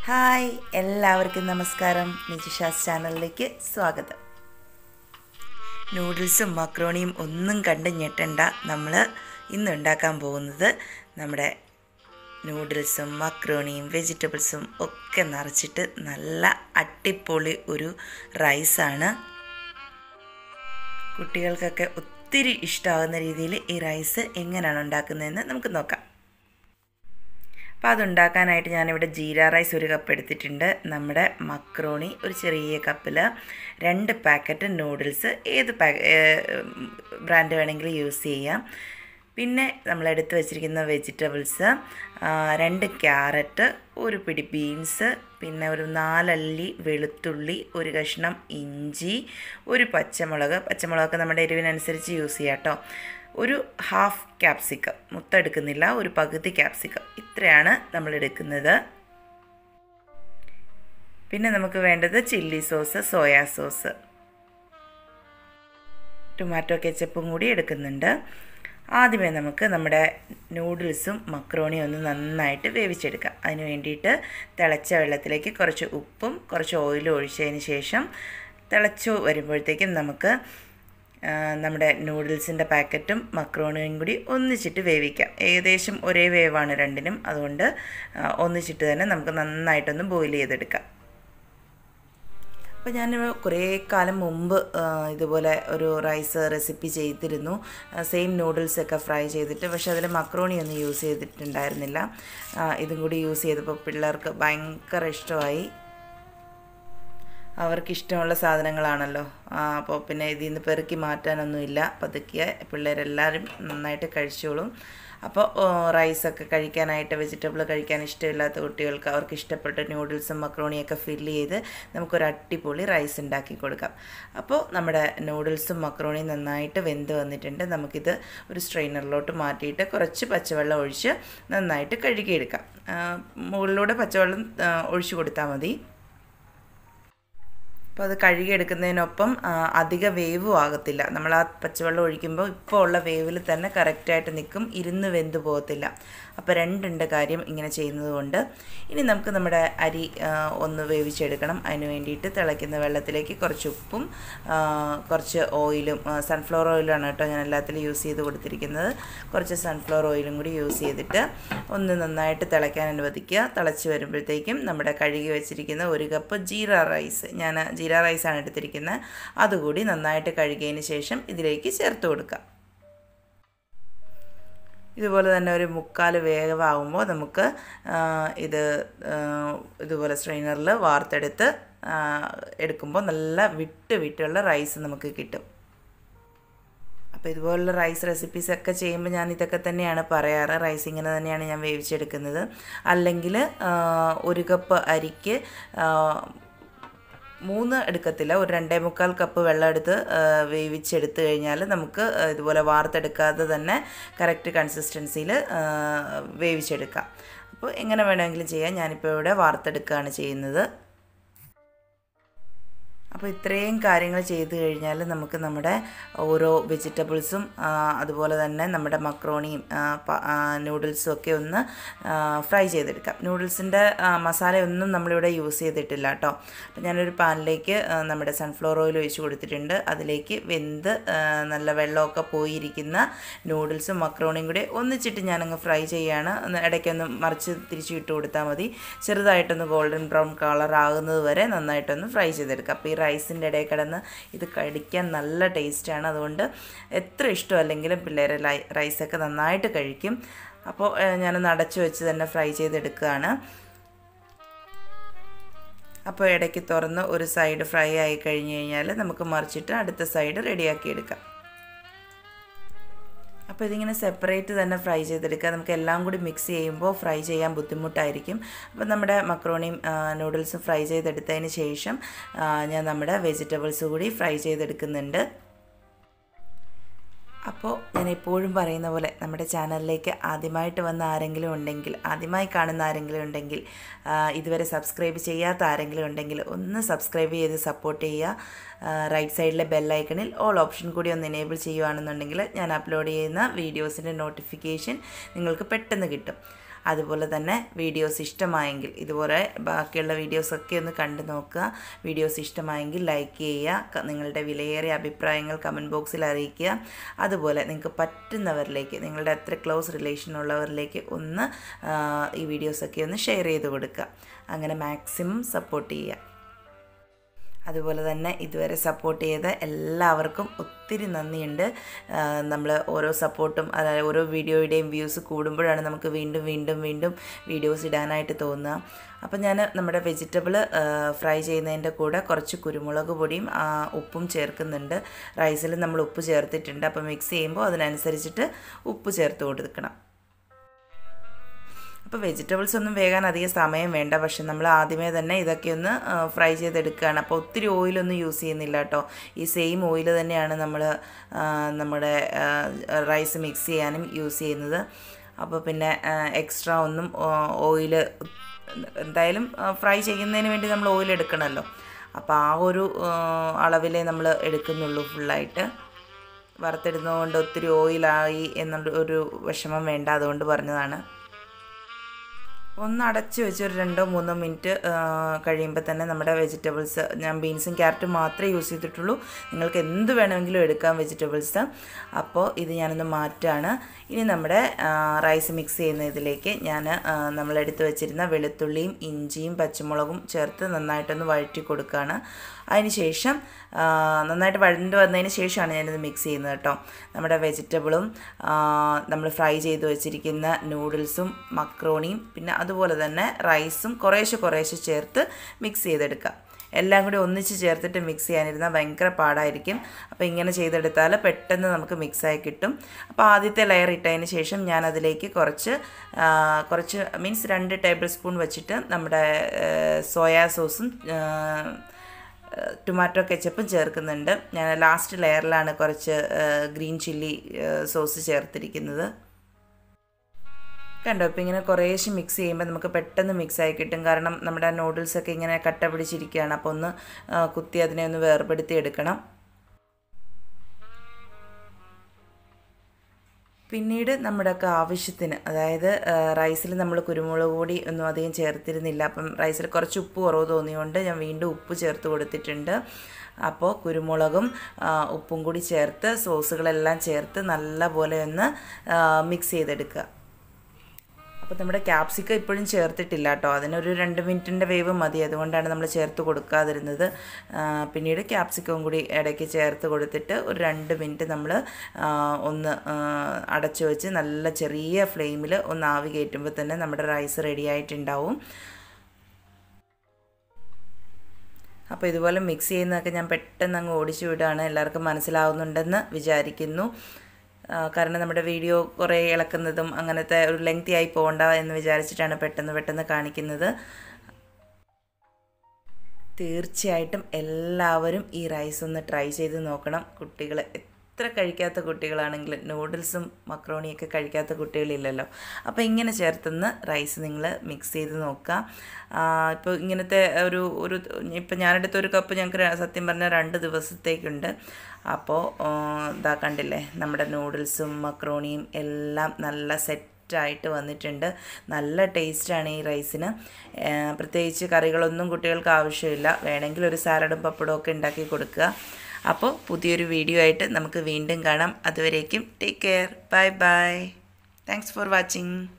hi എല്ലാവർക്കും നമസ്കാരം നിജിഷാസ് ചാനലിലേക്ക് സ്വാഗതം നൂഡിൽസും മക്രോണിയും ഒന്നും കണ്ട് ഞെട്ടണ്ട നമ്മൾ ഇന്ന് ഉണ്ടാക്കാൻ പോകുന്നത് നമ്മുടെ നൂഡിൽസും മക്രോണിയും വെജിറ്റബിൾസും ഒക്കെ നിറച്ചിട്ട് നല്ല അട്ടിപ്പൊളി ഒരു റൈസാണ് കുട്ടികൾക്കൊക്കെ ഒത്തിരി ഇഷ്ടമാകുന്ന രീതിയിൽ ഈ റൈസ് എങ്ങനെയാണ് ഉണ്ടാക്കുന്നതെന്ന് നമുക്ക് നോക്കാം അപ്പോൾ അതുണ്ടാക്കാനായിട്ട് ഞാനിവിടെ ജീര റൈസ് ഒരു കപ്പ് എടുത്തിട്ടുണ്ട് നമ്മുടെ മക്രോണി ഒരു ചെറിയ കപ്പിൽ രണ്ട് പാക്കറ്റ് നൂഡിൽസ് ഏത് പാക്ക് ബ്രാൻഡ് വേണമെങ്കിലും യൂസ് ചെയ്യാം പിന്നെ നമ്മൾ എടുത്ത് വെച്ചിരിക്കുന്ന വെജിറ്റബിൾസ് രണ്ട് ക്യാരറ്റ് ഒരു പിടി ബീൻസ് പിന്നെ ഒരു നാലല്ലി വെളുത്തുള്ളി ഒരു കഷ്ണം ഇഞ്ചി ഒരു പച്ചമുളക് പച്ചമുളകൊക്കെ നമ്മുടെ എരിവിനനുസരിച്ച് യൂസ് ചെയ്യാം കേട്ടോ ഒരു ഹാഫ് ക്യാപ്സിക്കം മുത്തെടുക്കുന്നില്ല ഒരു പകുതി ക്യാപ്സിക്കം ഇത്രയാണ് നമ്മൾ എടുക്കുന്നത് പിന്നെ നമുക്ക് വേണ്ടത് chilli sauce soya sauce tomato കെച്ചപ്പും കൂടി എടുക്കുന്നുണ്ട് ആദ്യമേ നമുക്ക് നമ്മുടെ നൂഡിൽസും മക്രോണിയും ഒന്ന് നന്നായിട്ട് വേവിച്ചെടുക്കാം അതിന് വേണ്ടിയിട്ട് തിളച്ച വെള്ളത്തിലേക്ക് കുറച്ച് ഉപ്പും കുറച്ച് ഓയിലും ഒഴിച്ചതിന് ശേഷം തിളച്ചു വരുമ്പോഴത്തേക്കും നമുക്ക് നമ്മുടെ നൂഡിൽസിൻ്റെ പാക്കറ്റും മക്രോണിയും കൂടി ഒന്നിച്ചിട്ട് വേവിക്കാം ഏകദേശം ഒരേ വേവാണ് രണ്ടിനും അതുകൊണ്ട് ഒന്നിച്ചിട്ട് തന്നെ നമുക്ക് നന്നായിട്ടൊന്ന് ബോയിൽ ചെയ്തെടുക്കാം അപ്പോൾ ഞാൻ കുറേ കാലം മുമ്പ് ഇതുപോലെ ഒരു റൈസ് റെസിപ്പി ചെയ്തിരുന്നു സെയിം നൂഡിൽസ് ഒക്കെ ഫ്രൈ ചെയ്തിട്ട് പക്ഷേ അതിൽ മക്രോണി ഒന്നും യൂസ് ചെയ്തിട്ടുണ്ടായിരുന്നില്ല ഇതും കൂടി യൂസ് ചെയ്തപ്പോൾ പിള്ളേർക്ക് ഭയങ്കര ഇഷ്ടമായി അവർക്ക് ഇഷ്ടമുള്ള സാധനങ്ങളാണല്ലോ അപ്പോൾ പിന്നെ ഇതിൽ നിന്ന് പെറുക്കി മാറ്റാനൊന്നുമില്ല പതുക്കിയ പിള്ളേരെല്ലാവരും നന്നായിട്ട് കഴിച്ചോളും അപ്പോൾ റൈസൊക്കെ കഴിക്കാനായിട്ട് വെജിറ്റബിൾ കഴിക്കാൻ ഇഷ്ടമില്ലാത്ത കുട്ടികൾക്ക് അവർക്ക് ഇഷ്ടപ്പെട്ട നൂഡിൽസും മക്രോണിയൊക്കെ ഫില്ല് ചെയ്ത് നമുക്കൊരു അടിപൊളി റൈസ് ഉണ്ടാക്കി കൊടുക്കാം അപ്പോൾ നമ്മുടെ നൂഡിൽസും മക്രോണിയും നന്നായിട്ട് വെന്ത് വന്നിട്ടുണ്ട് നമുക്കിത് ഒരു സ്ട്രെയിനറിലോട്ട് മാറ്റിയിട്ട് കുറച്ച് പച്ചവെള്ളം ഒഴിച്ച് നന്നായിട്ട് കഴുകിയെടുക്കാം മുകളിലൂടെ പച്ചവെള്ളം ഒഴിച്ചു കൊടുത്താൽ മതി അപ്പോൾ അത് കഴുകിയെടുക്കുന്നതിനൊപ്പം അധിക വേവും ആകത്തില്ല നമ്മൾ ആ പച്ചവെള്ളം ഒഴിക്കുമ്പോൾ ഇപ്പോൾ ഉള്ള വേവിൽ തന്നെ കറക്റ്റായിട്ട് നിൽക്കും ഇരുന്ന് വെന്ത് പോകത്തില്ല അപ്പോൾ രണ്ടുണ്ട് കാര്യം ഇങ്ങനെ ചെയ്യുന്നത് കൊണ്ട് ഇനി നമുക്ക് നമ്മുടെ അരി ഒന്ന് വേവിച്ചെടുക്കണം അതിന് വേണ്ടിയിട്ട് തിളയ്ക്കുന്ന വെള്ളത്തിലേക്ക് കുറച്ച് ഉപ്പും കുറച്ച് ഓയിലും സൺഫ്ലവർ ഓയിലാണ് കേട്ടോ ഞാൻ എല്ലാത്തിലും യൂസ് ചെയ്ത് കൊടുത്തിരിക്കുന്നത് കുറച്ച് സൺഫ്ലവർ ഓയിലും കൂടി യൂസ് ചെയ്തിട്ട് ഒന്ന് നന്നായിട്ട് തിളയ്ക്കാൻ അനുവദിക്കുക തിളച്ച് വരുമ്പോഴത്തേക്കും നമ്മുടെ കഴുകി വെച്ചിരിക്കുന്ന ഒരു കപ്പ് ജീര റൈസ് ഞാൻ ജീര റൈസാണ് എടുത്തിരിക്കുന്നത് അതുകൂടി നന്നായിട്ട് കഴുകിയതിന് ശേഷം ഇതിലേക്ക് ചേർത്ത് കൊടുക്കുക ഇതുപോലെ തന്നെ ഒരു മുക്കാൽ വേവാകുമ്പോൾ നമുക്ക് ഇത് ഇതുപോലെ സ്ട്രെയിനറിൽ വാർത്തെടുത്ത് എടുക്കുമ്പോൾ നല്ല വിട്ട് വിട്ടുള്ള റൈസ് നമുക്ക് കിട്ടും അപ്പോൾ ഇതുപോലുള്ള റൈസ് റെസിപ്പീസ് ഒക്കെ ചെയ്യുമ്പോൾ ഞാൻ ഇതൊക്കെ തന്നെയാണ് പറയാറ് റൈസ് ഇങ്ങനെ തന്നെയാണ് ഞാൻ വേവിച്ചെടുക്കുന്നത് അല്ലെങ്കിൽ ഒരു കപ്പ് അരിക്ക് മൂന്ന് എടുക്കത്തില്ല ഒരു രണ്ടേ മുക്കാൽ കപ്പ് വെള്ളം എടുത്ത് വേവിച്ചെടുത്ത് കഴിഞ്ഞാൽ നമുക്ക് ഇതുപോലെ വാർത്തെടുക്കാതെ തന്നെ കറക്റ്റ് കൺസിസ്റ്റൻസിയിൽ വേവിച്ചെടുക്കാം അപ്പോൾ എങ്ങനെ വേണമെങ്കിലും ചെയ്യാം ഞാനിപ്പോൾ ഇവിടെ വാർത്തെടുക്കുകയാണ് ചെയ്യുന്നത് അപ്പോൾ ഇത്രയും കാര്യങ്ങൾ ചെയ്തു കഴിഞ്ഞാൽ നമുക്ക് നമ്മുടെ ഓരോ വെജിറ്റബിൾസും അതുപോലെ തന്നെ നമ്മുടെ മക്രോണിയും നൂഡിൽസും ഒക്കെ ഒന്ന് ഫ്രൈ ചെയ്തെടുക്കാം നൂഡിൽസിൻ്റെ മസാലയൊന്നും നമ്മളിവിടെ യൂസ് ചെയ്തിട്ടില്ല കേട്ടോ അപ്പോൾ ഞാനൊരു പാനിലേക്ക് നമ്മുടെ സൺഫ്ലവർ ഓയിൽ ഒഴിച്ച് കൊടുത്തിട്ടുണ്ട് അതിലേക്ക് വെന്ത് നല്ല വെള്ളമൊക്കെ പോയിരിക്കുന്ന നൂഡിൽസും മക്രോണിയും കൂടി ഒന്നിച്ചിട്ട് ഞാനങ്ങ് ഫ്രൈ ചെയ്യുകയാണ് ഇടയ്ക്കൊന്ന് മറിച്ച് തിരിച്ചു ഇട്ട് കൊടുത്താൽ മതി ചെറുതായിട്ടൊന്ന് ഗോൾഡൻ ബ്രൗൺ കളർ ആകുന്നത് വരെ നന്നായിട്ടൊന്ന് ഫ്രൈ ചെയ്തെടുക്കാം അപ്പോൾ ഈ റൈസിൻ്റെ ഇടയിൽ കിടന്ന് ഇത് കഴിക്കാൻ നല്ല ടേസ്റ്റാണ് അതുകൊണ്ട് എത്ര ഇഷ്ടമല്ലെങ്കിലും പിള്ളേർ റൈസൊക്കെ നന്നായിട്ട് കഴിക്കും അപ്പോൾ ഞാനൊന്ന് അടച്ചു വെച്ച് തന്നെ ഫ്രൈ ചെയ്തെടുക്കുകയാണ് അപ്പോൾ ഇടയ്ക്ക് തുറന്ന് ഒരു സൈഡ് ഫ്രൈ ആയി കഴിഞ്ഞ് കഴിഞ്ഞാൽ നമുക്ക് മറിച്ചിട്ട് അടുത്ത സൈഡ് റെഡിയാക്കി എടുക്കാം അപ്പോൾ ഇതിങ്ങനെ സെപ്പറേറ്റ് തന്നെ ഫ്രൈ ചെയ്തെടുക്കുക നമുക്ക് എല്ലാം കൂടി മിക്സ് ചെയ്യുമ്പോൾ ഫ്രൈ ചെയ്യാൻ ബുദ്ധിമുട്ടായിരിക്കും അപ്പോൾ നമ്മുടെ മക്രോണിയും നൂഡിൽസും ഫ്രൈ ചെയ്തെടുത്തതിന് ശേഷം ഞാൻ നമ്മുടെ വെജിറ്റബിൾസ് കൂടി ഫ്രൈ ചെയ്തെടുക്കുന്നുണ്ട് അപ്പോൾ ഞാൻ എപ്പോഴും പറയുന്ന പോലെ നമ്മുടെ ചാനലിലേക്ക് ആദ്യമായിട്ട് വന്ന ആരെങ്കിലും ഉണ്ടെങ്കിൽ ആദ്യമായി കാണുന്ന ആരെങ്കിലും ഉണ്ടെങ്കിൽ ഇതുവരെ സബ്സ്ക്രൈബ് ചെയ്യാത്ത ആരെങ്കിലും ഉണ്ടെങ്കിൽ ഒന്ന് സബ്സ്ക്രൈബ് ചെയ്ത് സപ്പോർട്ട് ചെയ്യുക റൈറ്റ് സൈഡിലെ ബെല്ലൈക്കണിൽ ഓൾ ഓപ്ഷൻ കൂടി ഒന്ന് എനേബിൾ ചെയ്യുകയാണെന്നുണ്ടെങ്കിൽ ഞാൻ അപ്ലോഡ് ചെയ്യുന്ന വീഡിയോസിൻ്റെ നോട്ടിഫിക്കേഷൻ നിങ്ങൾക്ക് പെട്ടെന്ന് കിട്ടും അതുപോലെ തന്നെ വീഡിയോസ് ഇഷ്ടമായെങ്കിൽ ഇതുപോലെ ബാക്കിയുള്ള വീഡിയോസൊക്കെ ഒന്ന് കണ്ടു നോക്കുക വീഡിയോസ് ഇഷ്ടമായെങ്കിൽ ലൈക്ക് ചെയ്യുക നിങ്ങളുടെ വിലയേറിയ അഭിപ്രായങ്ങൾ കമൻറ്റ് ബോക്സിൽ അറിയിക്കുക അതുപോലെ നിങ്ങൾക്ക് പറ്റുന്നവരിലേക്ക് നിങ്ങളുടെ അത്ര ക്ലോസ് റിലേഷൻ ഉള്ളവരിലേക്ക് ഒന്ന് ഈ വീഡിയോസൊക്കെ ഒന്ന് ഷെയർ ചെയ്ത് കൊടുക്കുക അങ്ങനെ മാക്സിമം സപ്പോർട്ട് ചെയ്യുക അതുപോലെ തന്നെ ഇതുവരെ സപ്പോർട്ട് ചെയ്ത എല്ലാവർക്കും ഒത്തിരി നന്ദിയുണ്ട് നമ്മൾ ഓരോ സപ്പോർട്ടും അതായത് ഓരോ വീഡിയോയുടെയും വ്യൂസ് കൂടുമ്പോഴാണ് നമുക്ക് വീണ്ടും വീണ്ടും വീണ്ടും വീഡിയോസ് ഇടാനായിട്ട് തോന്നുക അപ്പോൾ ഞാൻ നമ്മുടെ വെജിറ്റബിൾ ഫ്രൈ ചെയ്യുന്നതിൻ്റെ കൂടെ കുറച്ച് കുരുമുളക് പൊടിയും ഉപ്പും ചേർക്കുന്നുണ്ട് റൈസിൽ നമ്മൾ ഉപ്പ് ചേർത്തിട്ടുണ്ട് അപ്പോൾ മിക്സ് ചെയ്യുമ്പോൾ അതിനനുസരിച്ചിട്ട് ഉപ്പ് ചേർത്ത് കൊടുക്കണം അപ്പോൾ വെജിറ്റബിൾസ് ഒന്നും വേകാൻ അധികം സമയം വേണ്ട പക്ഷെ നമ്മൾ ആദ്യമേ തന്നെ ഇതൊക്കെ ഒന്ന് ഫ്രൈ ചെയ്തെടുക്കുകയാണ് അപ്പോൾ ഒത്തിരി ഓയിലൊന്നും യൂസ് ചെയ്യുന്നില്ല കേട്ടോ ഈ സെയിം ഓയിൽ തന്നെയാണ് നമ്മൾ നമ്മുടെ റൈസ് മിക്സ് ചെയ്യാനും യൂസ് ചെയ്യുന്നത് അപ്പോൾ പിന്നെ എക്സ്ട്രാ ഒന്നും ഓയിൽ എന്തായാലും ഫ്രൈ ചെയ്യുന്നതിന് വേണ്ടി നമ്മൾ ഓയിൽ എടുക്കണമല്ലോ അപ്പോൾ ആ ഒരു അളവിലേ നമ്മൾ എടുക്കുന്നുള്ളൂ ഫുള്ളായിട്ട് വറുത്തിടുന്നതുകൊണ്ട് ഒത്തിരി ഓയിലായി എന്നുള്ള ഒരു വിഷമം വേണ്ട അതുകൊണ്ട് പറഞ്ഞതാണ് ഒന്ന് അടച്ച് വെച്ച് ഒരു രണ്ടോ മൂന്നോ മിനിറ്റ് കഴിയുമ്പോൾ തന്നെ നമ്മുടെ വെജിറ്റബിൾസ് ഞാൻ ബീൻസും ക്യാരറ്റും മാത്രമേ യൂസ് ചെയ്തിട്ടുള്ളൂ നിങ്ങൾക്ക് എന്ത് വേണമെങ്കിലും എടുക്കാം വെജിറ്റബിൾസ് അപ്പോൾ ഇത് ഞാനൊന്ന് മാറ്റാണ് ഇനി നമ്മുടെ റൈസ് മിക്സ് ചെയ്യുന്ന ഇതിലേക്ക് ഞാൻ നമ്മളെടുത്ത് വെച്ചിരുന്ന വെളുത്തുള്ളിയും ഇഞ്ചിയും പച്ചമുളകും ചേർത്ത് നന്നായിട്ടൊന്ന് വഴറ്റി കൊടുക്കുകയാണ് അതിനുശേഷം നന്നായിട്ട് വഴണ്ട് വന്നതിന് ശേഷമാണ് ഞാനിത് മിക്സ് ചെയ്യുന്നത് കേട്ടോ നമ്മുടെ വെജിറ്റബിളും നമ്മൾ ഫ്രൈ ചെയ്ത് വെച്ചിരിക്കുന്ന നൂഡിൽസും മക്രോണിയും പിന്നെ അതുപോലെ തന്നെ റൈസും കുറേശ്ശെ കുറേശ്ശെ ചേർത്ത് മിക്സ് ചെയ്തെടുക്കുക എല്ലാം കൂടി ഒന്നിച്ച് ചേർത്തിട്ട് മിക്സ് ചെയ്യാനിരുന്നാൽ ഭയങ്കര പാടായിരിക്കും അപ്പോൾ ഇങ്ങനെ ചെയ്തെടുത്താൽ പെട്ടെന്ന് നമുക്ക് മിക്സായി കിട്ടും അപ്പോൾ ആദ്യത്തെ ലെയർ ഇട്ടതിന് ശേഷം ഞാൻ അതിലേക്ക് കുറച്ച് കുറച്ച് മീൻസ് രണ്ട് ടേബിൾ സ്പൂൺ വെച്ചിട്ട് നമ്മുടെ സോയാ സോസും ടൊമാറ്റോ കെച്ചപ്പും ചേർക്കുന്നുണ്ട് ഞാൻ ലാസ്റ്റ് ലെയറിലാണ് കുറച്ച് ഗ്രീൻ ചില്ലി സോസ് ചേർത്തിരിക്കുന്നത് കണ്ടോ ഇപ്പോൾ ഇങ്ങനെ കുറേശ്ശെ മിക്സ് ചെയ്യുമ്പോൾ നമുക്ക് പെട്ടെന്ന് മിക്സ് ആയി കിട്ടും കാരണം നമ്മുടെ നൂഡിൽസൊക്കെ ഇങ്ങനെ കട്ട പിടിച്ചിരിക്കുകയാണ് അപ്പോൾ ഒന്ന് കുത്തി അതിനെ ഒന്ന് വേർപെടുത്തി എടുക്കണം പിന്നീട് നമ്മുടെയൊക്കെ ആവശ്യത്തിന് അതായത് റൈസിൽ നമ്മൾ കുരുമുളക് പൊടി ഒന്നും അധികം ചേർത്തിരുന്നില്ല അപ്പം റൈസിൽ കുറച്ച് ഉപ്പ് കുറവ് തോന്നിയുകൊണ്ട് ഞാൻ വീണ്ടും ഉപ്പ് ചേർത്ത് കൊടുത്തിട്ടുണ്ട് അപ്പോൾ കുരുമുളകും ഉപ്പും കൂടി ചേർത്ത് സോസുകളെല്ലാം ചേർത്ത് നല്ലപോലെ ഒന്ന് മിക്സ് ചെയ്തെടുക്കുക അപ്പോൾ നമ്മുടെ ക്യാപ്സിക്കം ഇപ്പോഴും ചേർത്തിട്ടില്ല കേട്ടോ അതിനൊരു രണ്ട് മിനിറ്റിൻ്റെ വേവ് മതി അതുകൊണ്ടാണ് നമ്മൾ ചേർത്ത് കൊടുക്കാതിരുന്നത് പിന്നീട് ക്യാപ്സിക്കവും കൂടി ഇടയ്ക്ക് ചേർത്ത് കൊടുത്തിട്ട് ഒരു രണ്ട് മിനിറ്റ് നമ്മൾ ഒന്ന് അടച്ചു വെച്ച് നല്ല ചെറിയ ഫ്ലെയിമിൽ ഒന്ന് ആവി കയറ്റുമ്പോൾ തന്നെ നമ്മുടെ റൈസ് റെഡി ആയിട്ടുണ്ടാവും അപ്പോൾ ഇതുപോലെ മിക്സ് ചെയ്യുന്നതൊക്കെ ഞാൻ പെട്ടെന്ന് അങ്ങ് ഓടിച്ചു വിടുകയാണ് എല്ലാവർക്കും മനസ്സിലാവുന്നുണ്ടെന്ന് വിചാരിക്കുന്നു കാരണം നമ്മുടെ വീഡിയോ കുറേ ഇളക്കുന്നതും അങ്ങനത്തെ ഒരു ലെങ്തി ആയി പോകണ്ട എന്ന് വിചാരിച്ചിട്ടാണ് പെട്ടെന്ന് പെട്ടെന്ന് കാണിക്കുന്നത് തീർച്ചയായിട്ടും എല്ലാവരും ഈ റൈസ് ഒന്ന് ട്രൈ ചെയ്ത് നോക്കണം കുട്ടികൾ എത്ര കഴിക്കാത്ത കുട്ടികളാണെങ്കിലും നൂഡിൽസും മക്രോണിയൊക്കെ കഴിക്കാത്ത കുട്ടികളില്ലല്ലോ അപ്പോൾ ഇങ്ങനെ ചേർത്തുന്ന റൈസ് നിങ്ങൾ മിക്സ് ചെയ്ത് നോക്കുക ഇപ്പോൾ ഇങ്ങനത്തെ ഒരു ഒരു ഇപ്പോൾ ഞാനെടുത്ത ഒരു കപ്പ് ഞങ്ങൾക്ക് സത്യം പറഞ്ഞാൽ രണ്ട് ദിവസത്തേക്കുണ്ട് അപ്പോൾ ഇതാ കണ്ടില്ലേ നമ്മുടെ നൂഡിൽസും മക്രോണിയും എല്ലാം നല്ല സെറ്റ് ആയിട്ട് വന്നിട്ടുണ്ട് നല്ല ടേസ്റ്റാണ് ഈ റൈസിന് പ്രത്യേകിച്ച് കറികളൊന്നും കുട്ടികൾക്ക് ആവശ്യമില്ല വേണമെങ്കിൽ ഒരു സാലഡും പപ്പടവും ഒക്കെ ഉണ്ടാക്കി കൊടുക്കുക അപ്പോൾ പുതിയൊരു വീഡിയോ ആയിട്ട് നമുക്ക് വീണ്ടും കാണാം അതുവരേക്കും take care bye bye thanks for watching